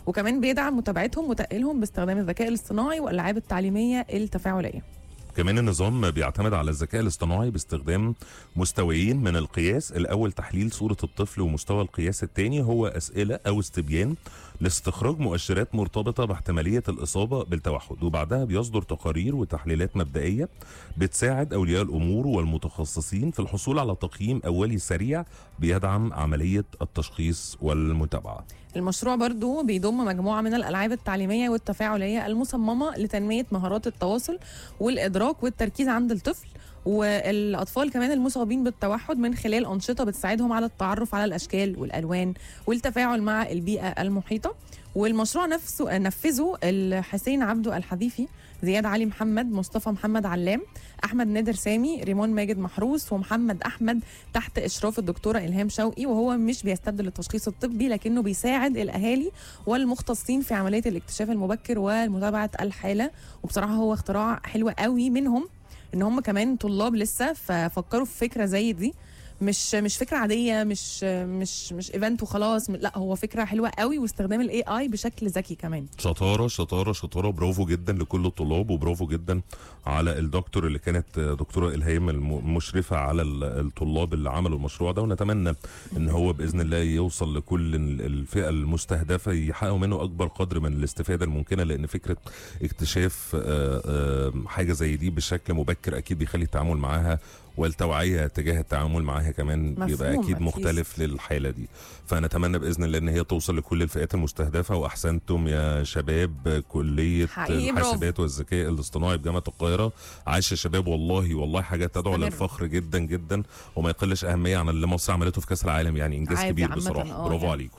وكمان بيدعم متابعتهم وتأهيلهم باستخدام الذكاء الاصطناعي والالعاب التعليميه التفاعليه كمان النظام بيعتمد على الذكاء الاصطناعي باستخدام مستويين من القياس الاول تحليل صوره الطفل ومستوى القياس الثاني هو اسئله او استبيان لاستخراج مؤشرات مرتبطه باحتماليه الاصابه بالتوحد وبعدها بيصدر تقارير وتحليلات مبدئيه بتساعد اولياء الامور والمتخصصين في الحصول على تقييم اولي سريع بيدعم عمليه التشخيص والمتابعه المشروع برضو بيضم مجموعة من الألعاب التعليمية والتفاعلية المصممة لتنمية مهارات التواصل والإدراك والتركيز عند الطفل والأطفال كمان المصابين بالتوحد من خلال أنشطة بتساعدهم على التعرف على الأشكال والألوان والتفاعل مع البيئة المحيطة والمشروع نفسه نفذه الحسين عبده الحذيفي زياد علي محمد مصطفى محمد علام احمد نادر سامي ريمون ماجد محروس ومحمد احمد تحت اشراف الدكتوره الهام شوقي وهو مش بيستبدل التشخيص الطبي لكنه بيساعد الاهالي والمختصين في عمليه الاكتشاف المبكر ومتابعه الحاله وبصراحه هو اختراع حلو قوي منهم ان هم كمان طلاب لسه ففكروا في فكره زي دي مش مش فكره عاديه مش مش مش ايفنت وخلاص لا هو فكره حلوه قوي واستخدام الاي اي بشكل ذكي كمان شطاره شطاره شطاره برافو جدا لكل الطلاب وبرافو جدا على الدكتور اللي كانت دكتوره الهام المشرفه على ال- الطلاب اللي عملوا المشروع ده ونتمنى ان هو باذن الله يوصل لكل ال- الفئه المستهدفه يحققوا منه اكبر قدر من الاستفاده الممكنه لان فكره اكتشاف آه، آه، حاجه زي دي بشكل مبكر اكيد بيخلي التعامل معاها والتوعيه تجاه التعامل معاها كمان بيبقى مفهوم اكيد أكيد. مختلف للحاله دي فنتمنى باذن الله ان هي توصل لكل الفئات المستهدفه واحسنتم يا شباب كليه حقيقي برافو. الحاسبات والذكاء الاصطناعي بجامعه القاهره عاش يا شباب والله والله حاجه تدعو استمروا. للفخر جدا جدا وما يقلش اهميه عن اللي مصر عملته في كاس العالم يعني انجاز عادي كبير عامة، بصراحه آه برافو يعني. عليكم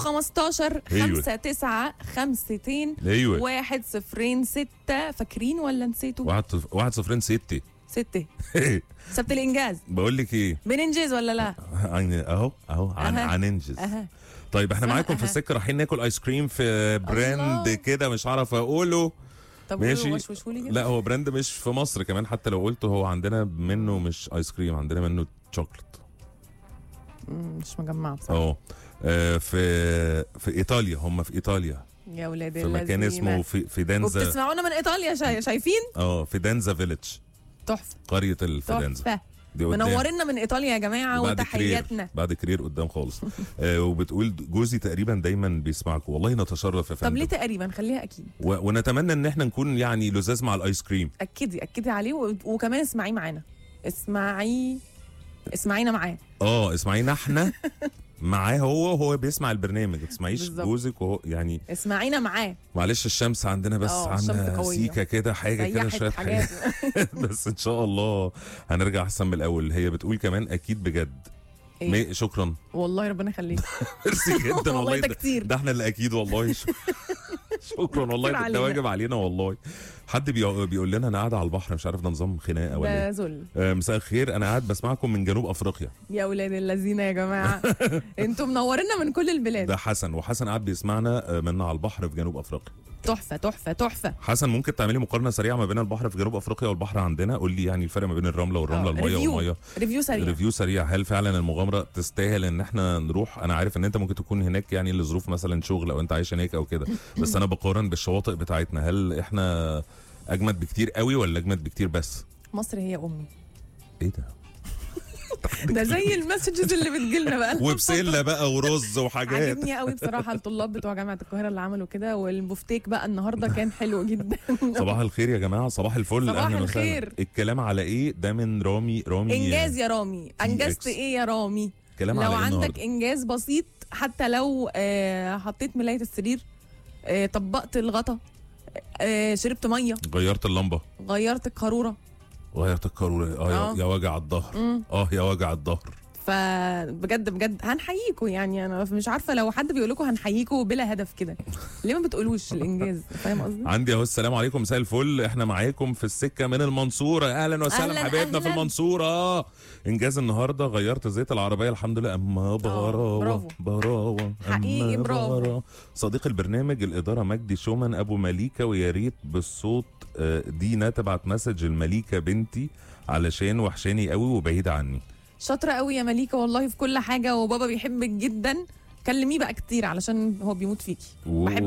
015 أيوة. 5 9 5 ايوه واحد صفرين ستة فاكرين ولا نسيتوا؟ واحد صف- واحد صفرين ستة ستة سبت الإنجاز بقول لك ايه بننجز ولا لا؟ عن- اهو اهو عن أها. هننجز أها طيب احنا اسمها معاكم في أها. السكه رايحين ناكل ايس كريم في براند الله. كده مش عارف اقوله طب ماشي. ماشي وشوشولي كده لا هو براند مش في مصر كمان حتى لو قلته هو عندنا منه مش ايس كريم عندنا منه شوكليت مم، مش مجمعة بصراحة اه آه، في في ايطاليا هم في ايطاليا يا ولاد في مكان اللذينة. اسمه في فيدنزا وبتسمعونا من إيطاليا شاي... شايفين؟ اه فيدنزا فيليج تحفة قريه الفيدنزا تحفة دي قدام. منورنا من إيطاليا يا جماعة بعد وتحياتنا كرير بعد كرير قدام خالص آه وبتقول جوزي تقريبا دايما بيسمعكم والله نتشرف يا طب فندم ليه تقريبا خليها أكيد و- ونتمنى ان احنا نكون يعني لزاز مع الايس كريم أكدي أكدي عليه و... وكمان اسمعيه معانا اسمعي اسمعينا معاه اه اسمعينا احنا معاه هو وهو بيسمع البرنامج ما تسمعيش بالظبط. جوزك وهو يعني اسمعينا معاه معلش الشمس عندنا بس اه، الشمس عامله قوية. سيكه كده حاجه كده ريحت شويه حاجات حاجات بس ان شاء الله هنرجع احسن من الاول هي بتقول كمان اكيد بجد إيه؟ مي- شكرا والله ربنا يخليك ميرسي جدا والله والله ده ده, كتير. ده احنا اللي اكيد والله ش- شكرا والله ده- ده علينا. واجب علينا والله حد بيق- بيقول لنا انا قاعد على البحر مش عارف ده نظام خناقه ولا ده ايه ذل آه، مساء الخير انا قاعد بسمعكم من جنوب افريقيا يا ولاد الذين يا جماعه انتوا منورينا من كل البلاد ده حسن وحسن قاعد بيسمعنا آه، من على البحر في جنوب افريقيا تحفه تحفه تحفه حسن ممكن تعملي مقارنه سريعه ما بين البحر في جنوب افريقيا والبحر عندنا قول لي يعني الفرق ما بين الرمله والرمله آه، الميه ريفيو. والميه ريفيو سريع ريفيو سريع هل فعلا المغامره تستاهل ان احنا نروح انا عارف ان انت ممكن تكون هناك يعني لظروف مثلا شغل او انت عايش هناك او كده بس انا بقارن بالشواطئ بتاعتنا هل احنا اجمد بكتير قوي ولا اجمد بكتير بس مصر هي امي ايه ده ده زي المسجز اللي بتجيلنا بقى وبسله بقى ورز وحاجات عجبني قوي بصراحه الطلاب بتوع جامعه القاهره اللي عملوا كده والبوفتيك بقى النهارده كان حلو جدا صباح الخير يا جماعه صباح الفل صباح أهلاً وسهلاً. الخير. الكلام على ايه ده من رامي رامي انجاز يا رامي انجزت إكس. ايه يا رامي كلام لو على إيه عندك النهاردة؟ انجاز بسيط حتى لو آه، حطيت ملايه السرير آه، طبقت الغطا آه، شربت ميه غيرت اللمبه غيرت القاروره غيرت القاروره اه آه. يا- يا وجع الظهر مم. اه يا وجع الظهر فبجد بجد هنحييكوا يعني انا مش عارفه لو حد بيقول لكم هنحييكوا بلا هدف كده ليه ما بتقولوش الانجاز فاهم قصدي عندي اهو السلام عليكم مساء الفل احنا معاكم في السكه من المنصوره اهلا وسهلا أهلاً، حبايبنا في أهلاً. المنصوره انجاز النهارده غيرت زيت العربيه الحمد لله اما براوه برافو. براوه حقيقي أما برافو. براوة. صديق البرنامج الاداره مجدي شومان ابو مليكه ويا ريت بالصوت آه، دينا تبعت مسج المليكه بنتي علشان وحشاني قوي وبعيده عني شاطره قوي يا مليكه والله في كل حاجه وبابا بيحبك جدا كلميه بقى كتير علشان هو بيموت فيكي و- بحبك